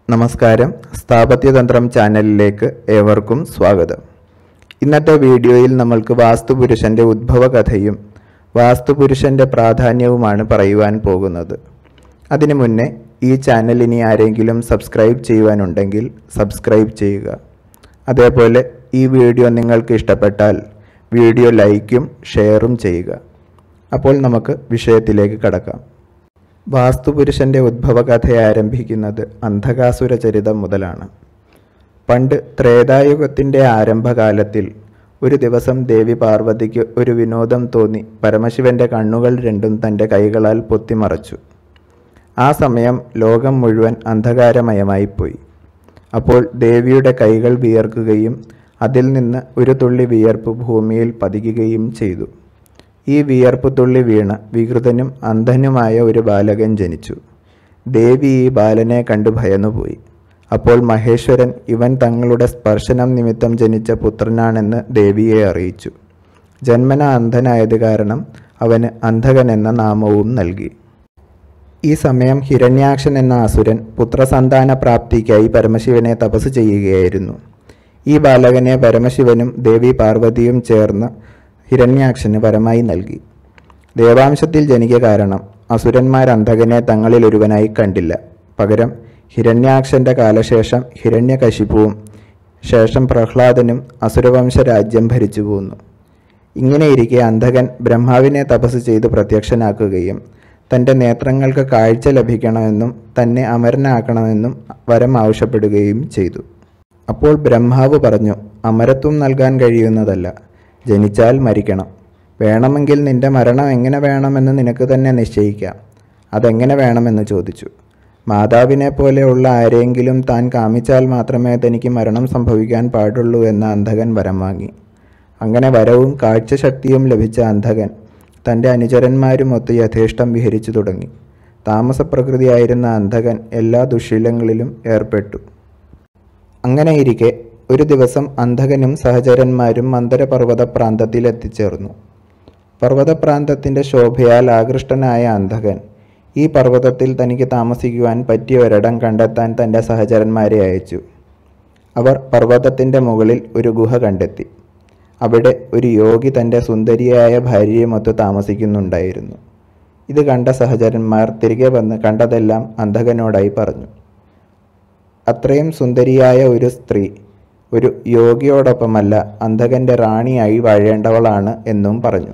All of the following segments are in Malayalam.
നമസ്കാരം സ്ഥാപത്യതന്ത്രം ചാനലിലേക്ക് ഏവർക്കും സ്വാഗതം ഇന്നത്തെ വീഡിയോയിൽ നമ്മൾക്ക് വാസ്തുപുരുഷന്റെ ഉദ്ഭവകഥയും വാസ്തുപുരുഷന്റെ പ്രാധാന്യവുമാണ് പറയുവാൻ പോകുന്നത് അതിനു മുന്നേ ഈ ചാനൽ ഇനി ആരെങ്കിലും സബ്സ്ക്രൈബ് ചെയ്യുവാനുണ്ടെങ്കിൽ സബ്സ്ക്രൈബ് ചെയ്യുക അതേപോലെ ഈ വീഡിയോ നിങ്ങൾക്ക് ഇഷ്ടപ്പെട്ടാൽ വീഡിയോ ലൈക്കും ഷെയറും ചെയ്യുക അപ്പോൾ നമുക്ക് വിഷയത്തിലേക്ക് കടക്കാം വാസ്തുപുരുഷന്റെ ഉദ്ഭവകഥ ആരംഭിക്കുന്നത് അന്ധകാസുര ചരിതം മുതലാണ് പണ്ട് ത്രേതായുഗത്തിൻ്റെ ആരംഭകാലത്തിൽ ഒരു ദിവസം ദേവി പാർവതിക്ക് ഒരു വിനോദം തോന്നി പരമശിവന്റെ കണ്ണുകൾ രണ്ടും തൻ്റെ കൈകളാൽ പൊത്തിമറച്ചു ആ സമയം ലോകം മുഴുവൻ അന്ധകാരമയമായിപ്പോയി അപ്പോൾ ദേവിയുടെ കൈകൾ വിയർക്കുകയും അതിൽ നിന്ന് ഒരു തുള്ളി വിയർപ്പ് ഭൂമിയിൽ പതിക്കുകയും ചെയ്തു ഈ വിയർപ്പ് തുള്ളി വീണ വികൃതനും അന്ധനുമായ ഒരു ബാലകൻ ജനിച്ചു ദേവി ഈ ബാലനെ കണ്ടു ഭയന്നുപോയി അപ്പോൾ മഹേശ്വരൻ ഇവൻ തങ്ങളുടെ സ്പർശനം നിമിത്തം ജനിച്ച പുത്രനാണെന്ന് ദേവിയെ അറിയിച്ചു ജന്മന അന്ധനായത് കാരണം അവന് അന്ധകൻ എന്ന നാമവും നൽകി ഈ സമയം ഹിരണ്യാക്ഷൻ എന്ന അസുരൻ പുത്രസന്താന പ്രാപ്തിക്കായി പരമശിവനെ തപസ് ചെയ്യുകയായിരുന്നു ഈ ബാലകനെ പരമശിവനും ദേവി പാർവതിയും ചേർന്ന് ഹിരണ്യാക്ഷന് വരമായി നൽകി ദേവാംശത്തിൽ ജനിക കാരണം അസുരന്മാർ അന്ധകനെ തങ്ങളിൽ ഒരുവനായി കണ്ടില്ല പകരം ഹിരണ്യാക്ഷന്റെ കാലശേഷം ഹിരണ്യകശിപുവും ശേഷം പ്രഹ്ലാദനും അസുരവംശ രാജ്യം ഭരിച്ചു പോന്നു ഇങ്ങനെയിരിക്കെ അന്ധകൻ ബ്രഹ്മാവിനെ തപസ് ചെയ്ത് പ്രത്യക്ഷനാക്കുകയും തൻ്റെ നേത്രങ്ങൾക്ക് കാഴ്ച ലഭിക്കണമെന്നും തന്നെ അമരനാക്കണമെന്നും വരം ആവശ്യപ്പെടുകയും ചെയ്തു അപ്പോൾ ബ്രഹ്മാവ് പറഞ്ഞു അമരത്വം നൽകാൻ കഴിയുന്നതല്ല ജനിച്ചാൽ മരിക്കണം വേണമെങ്കിൽ നിന്റെ മരണം എങ്ങനെ വേണമെന്ന് നിനക്ക് തന്നെ നിശ്ചയിക്കാം അതെങ്ങനെ വേണമെന്ന് ചോദിച്ചു മാതാവിനെ പോലെയുള്ള ആരെങ്കിലും താൻ കാമിച്ചാൽ മാത്രമേ തനിക്ക് മരണം സംഭവിക്കാൻ പാടുള്ളൂ എന്ന അന്ധകൻ വരം വാങ്ങി അങ്ങനെ വരവും കാഴ്ചശക്തിയും ലഭിച്ച അന്ധകൻ തൻ്റെ അനുചരന്മാരുമൊത്ത് യഥേഷ്ടം വിഹരിച്ചു തുടങ്ങി താമസപ്രകൃതിയായിരുന്ന അന്ധകൻ എല്ലാ ദുശീലങ്ങളിലും ഏർപ്പെട്ടു അങ്ങനെയിരിക്കെ ഒരു ദിവസം അന്ധകനും സഹചരന്മാരും മന്ദരപർവ്വത പ്രാന്തത്തിൽ എത്തിച്ചേർന്നു പർവ്വതപ്രാന്തത്തിൻ്റെ ശോഭയാൽ ആകൃഷ്ടനായ അന്ധകൻ ഈ പർവ്വതത്തിൽ തനിക്ക് താമസിക്കുവാൻ പറ്റിയ ഒരിടം കണ്ടെത്താൻ തൻ്റെ സഹചരന്മാരെ അയച്ചു അവർ പർവ്വതത്തിൻ്റെ മുകളിൽ ഒരു ഗുഹ കണ്ടെത്തി അവിടെ ഒരു യോഗി തൻ്റെ സുന്ദരിയായ ഭാര്യയുമൊത്ത് താമസിക്കുന്നുണ്ടായിരുന്നു ഇത് കണ്ട സഹചരന്മാർ തിരികെ വന്ന് കണ്ടതെല്ലാം അന്ധകനോടായി പറഞ്ഞു അത്രയും സുന്ദരിയായ ഒരു സ്ത്രീ ഒരു യോഗിയോടൊപ്പമല്ല അന്ധകന്റെ റാണിയായി വാഴേണ്ടവളാണ് എന്നും പറഞ്ഞു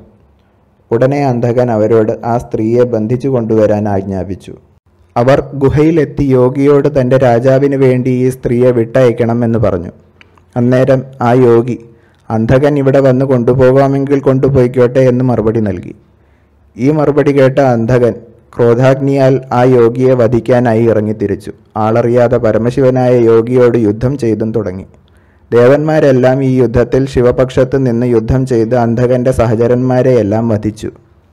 ഉടനെ അന്ധകൻ അവരോട് ആ സ്ത്രീയെ ബന്ധിച്ചു കൊണ്ടുവരാൻ ആജ്ഞാപിച്ചു അവർ ഗുഹയിലെത്തി യോഗിയോട് തൻ്റെ രാജാവിന് വേണ്ടി ഈ സ്ത്രീയെ വിട്ടയക്കണം എന്ന് പറഞ്ഞു അന്നേരം ആ യോഗി അന്ധകൻ ഇവിടെ വന്ന് കൊണ്ടുപോകാമെങ്കിൽ കൊണ്ടുപോയിക്കോട്ടെ എന്ന് മറുപടി നൽകി ഈ മറുപടി കേട്ട അന്ധകൻ ക്രോധാഗ്നിയാൽ ആ യോഗിയെ വധിക്കാനായി ഇറങ്ങിത്തിരിച്ചു ആളറിയാതെ പരമശിവനായ യോഗിയോട് യുദ്ധം ചെയ്തും തുടങ്ങി ദേവന്മാരെല്ലാം ഈ യുദ്ധത്തിൽ ശിവപക്ഷത്ത് നിന്ന് യുദ്ധം ചെയ്ത് അന്ധകന്റെ സഹചരന്മാരെയെല്ലാം വധിച്ചു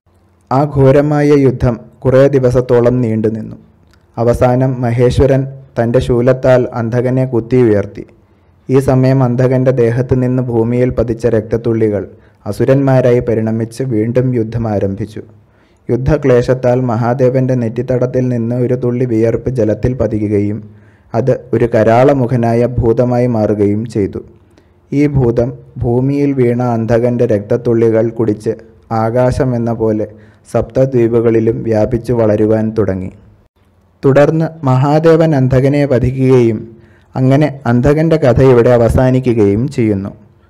ആ ഘോരമായ യുദ്ധം കുറേ ദിവസത്തോളം നീണ്ടുനിന്നു അവസാനം മഹേശ്വരൻ തൻ്റെ ശൂലത്താൽ അന്ധകനെ കുത്തി ഉയർത്തി ഈ സമയം അന്ധകന്റെ ദേഹത്ത് നിന്ന് ഭൂമിയിൽ പതിച്ച രക്തത്തുള്ളികൾ അസുരന്മാരായി പരിണമിച്ച് വീണ്ടും യുദ്ധം ആരംഭിച്ചു യുദ്ധക്ലേശത്താൽ മഹാദേവന്റെ നെറ്റിത്തടത്തിൽ നിന്ന് ഒരു തുള്ളി വിയർപ്പ് ജലത്തിൽ പതിക്കുകയും അത് ഒരു കരാളമുഖനായ ഭൂതമായി മാറുകയും ചെയ്തു ഈ ഭൂതം ഭൂമിയിൽ വീണ അന്ധകന്റെ രക്തത്തുള്ളികൾ കുടിച്ച് ആകാശമെന്ന പോലെ സപ്തദ്വീപുകളിലും വ്യാപിച്ചു വളരുവാൻ തുടങ്ങി തുടർന്ന് മഹാദേവൻ അന്ധകനെ വധിക്കുകയും അങ്ങനെ അന്ധകന്റെ കഥ ഇവിടെ അവസാനിക്കുകയും ചെയ്യുന്നു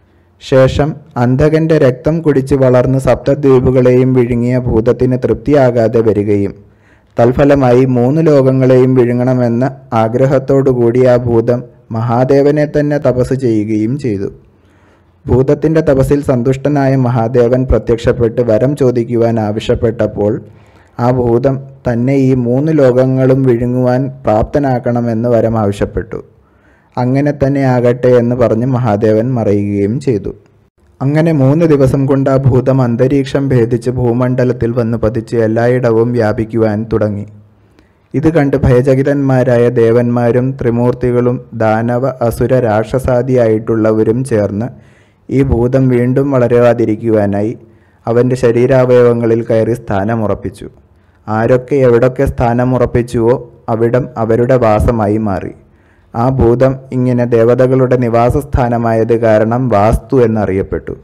ശേഷം അന്ധകന്റെ രക്തം കുടിച്ച് വളർന്ന് സപ്തദ്വീപുകളെയും വിഴുങ്ങിയ ഭൂതത്തിന് തൃപ്തിയാകാതെ വരികയും തൽഫലമായി മൂന്ന് ലോകങ്ങളെയും വിഴുങ്ങണമെന്ന ആഗ്രഹത്തോടുകൂടി ആ ഭൂതം മഹാദേവനെ തന്നെ തപസ് ചെയ്യുകയും ചെയ്തു ഭൂതത്തിന്റെ തപസ്സിൽ സന്തുഷ്ടനായ മഹാദേവൻ പ്രത്യക്ഷപ്പെട്ട് വരം ചോദിക്കുവാൻ ആവശ്യപ്പെട്ടപ്പോൾ ആ ഭൂതം തന്നെ ഈ മൂന്ന് ലോകങ്ങളും വിഴുങ്ങുവാൻ പ്രാപ്തനാക്കണമെന്ന് വരം ആവശ്യപ്പെട്ടു അങ്ങനെ തന്നെ ആകട്ടെ എന്ന് പറഞ്ഞ് മഹാദേവൻ മറയുകയും ചെയ്തു അങ്ങനെ മൂന്ന് ദിവസം കൊണ്ട് ആ ഭൂതം അന്തരീക്ഷം ഭേദിച്ച് ഭൂമണ്ഡലത്തിൽ വന്ന് പതിച്ച് എല്ലായിടവും വ്യാപിക്കുവാൻ തുടങ്ങി ഇത് കണ്ട് ഭയചകിതന്മാരായ ദേവന്മാരും ത്രിമൂർത്തികളും ദാനവ അസുര രാക്ഷസാദിയായിട്ടുള്ളവരും ചേർന്ന് ഈ ഭൂതം വീണ്ടും വളരാതിരിക്കുവാനായി അവൻ്റെ ശരീരാവയവങ്ങളിൽ കയറി സ്ഥാനമുറപ്പിച്ചു ആരൊക്കെ എവിടൊക്കെ സ്ഥാനമുറപ്പിച്ചുവോ അവിടം അവരുടെ വാസമായി മാറി ആ ഭൂതം ഇങ്ങനെ ദേവതകളുടെ നിവാസസ്ഥാനമായത് കാരണം വാസ്തു എന്നറിയപ്പെട്ടു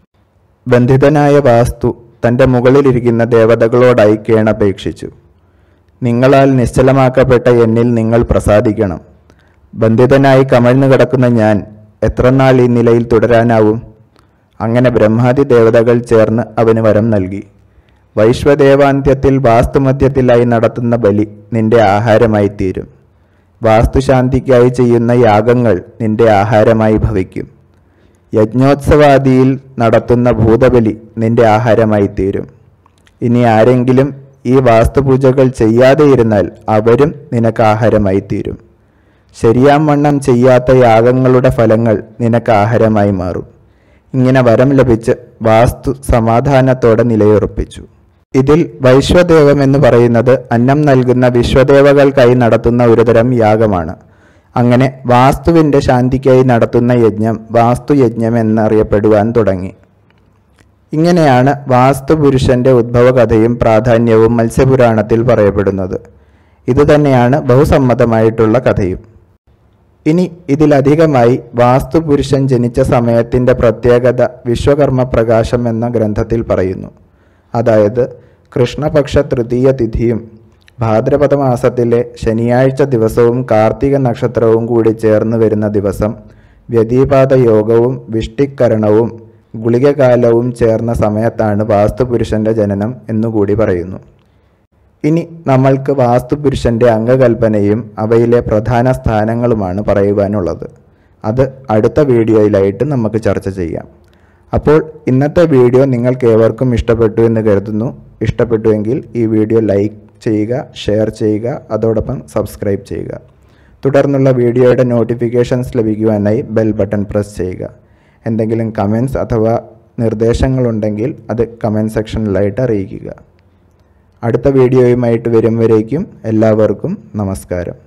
ബന്ധിതനായ വാസ്തു തൻ്റെ മുകളിലിരിക്കുന്ന ദേവതകളോടായി കേണപേക്ഷിച്ചു നിങ്ങളാൽ നിശ്ചലമാക്കപ്പെട്ട എന്നിൽ നിങ്ങൾ പ്രസാദിക്കണം ബന്ധിതനായി കമഴ്ന്നു കിടക്കുന്ന ഞാൻ എത്രനാൾ ഈ നിലയിൽ തുടരാനാവും അങ്ങനെ ബ്രഹ്മാദി ദേവതകൾ ചേർന്ന് അവന് വരം നൽകി വൈശ്വദേവാന്ത്യത്തിൽ വാസ്തുമധ്യത്തിലായി നടത്തുന്ന ബലി നിന്റെ ആഹാരമായി തീരും വാസ്തുശാന്തിക്കായി ചെയ്യുന്ന യാഗങ്ങൾ നിന്റെ ആഹാരമായി ഭവിക്കും യജ്ഞോത്സവാദിയിൽ നടത്തുന്ന ഭൂതബലി നിന്റെ ആഹാരമായി തീരും ഇനി ആരെങ്കിലും ഈ വാസ്തുപൂജകൾ ചെയ്യാതെ ഇരുന്നാൽ അവരും നിനക്ക് ആഹാരമായി തീരും ശരിയാം വണ്ണം ചെയ്യാത്ത യാഗങ്ങളുടെ ഫലങ്ങൾ നിനക്ക് ആഹാരമായി മാറും ഇങ്ങനെ വരം ലഭിച്ച് വാസ്തു സമാധാനത്തോടെ നിലയുറപ്പിച്ചു ഇതിൽ വൈശ്വദേവം എന്ന് പറയുന്നത് അന്നം നൽകുന്ന വിശ്വദേവകൾക്കായി നടത്തുന്ന ഒരുതരം യാഗമാണ് അങ്ങനെ വാസ്തുവിൻ്റെ ശാന്തിക്കായി നടത്തുന്ന യജ്ഞം വാസ്തുയജ്ഞം എന്നറിയപ്പെടുവാൻ തുടങ്ങി ഇങ്ങനെയാണ് വാസ്തുപുരുഷന്റെ ഉദ്ഭവകഥയും പ്രാധാന്യവും മത്സ്യപുരാണത്തിൽ പറയപ്പെടുന്നത് ഇതുതന്നെയാണ് ബഹുസമ്മതമായിട്ടുള്ള കഥയും ഇനി ഇതിലധികമായി വാസ്തുപുരുഷൻ ജനിച്ച സമയത്തിൻ്റെ പ്രത്യേകത വിശ്വകർമ്മ പ്രകാശം എന്ന ഗ്രന്ഥത്തിൽ പറയുന്നു അതായത് കൃഷ്ണപക്ഷ തൃതീയ തിഥിയും ഭാദ്രപദ മാസത്തിലെ ശനിയാഴ്ച ദിവസവും കാർത്തിക നക്ഷത്രവും കൂടി ചേർന്ന് വരുന്ന ദിവസം വ്യതിപാത യോഗവും വിഷ്ടിക്കരണവും ഗുളികകാലവും ചേർന്ന സമയത്താണ് വാസ്തുപുരുഷന്റെ ജനനം എന്നുകൂടി പറയുന്നു ഇനി നമ്മൾക്ക് വാസ്തുപുരുഷന്റെ അംഗകൽപ്പനയും അവയിലെ പ്രധാന സ്ഥാനങ്ങളുമാണ് പറയുവാനുള്ളത് അത് അടുത്ത വീഡിയോയിലായിട്ട് നമുക്ക് ചർച്ച ചെയ്യാം അപ്പോൾ ഇന്നത്തെ വീഡിയോ നിങ്ങൾക്ക് ഏവർക്കും ഇഷ്ടപ്പെട്ടു എന്ന് കരുതുന്നു ഇഷ്ടപ്പെട്ടുവെങ്കിൽ ഈ വീഡിയോ ലൈക്ക് ചെയ്യുക ഷെയർ ചെയ്യുക അതോടൊപ്പം സബ്സ്ക്രൈബ് ചെയ്യുക തുടർന്നുള്ള വീഡിയോയുടെ നോട്ടിഫിക്കേഷൻസ് ലഭിക്കുവാനായി ബെൽ ബട്ടൺ പ്രസ് ചെയ്യുക എന്തെങ്കിലും കമൻസ് അഥവാ നിർദ്ദേശങ്ങളുണ്ടെങ്കിൽ അത് കമൻറ്റ് സെക്ഷനിലായിട്ട് അറിയിക്കുക അടുത്ത വീഡിയോയുമായിട്ട് വരും വരേക്കും എല്ലാവർക്കും നമസ്കാരം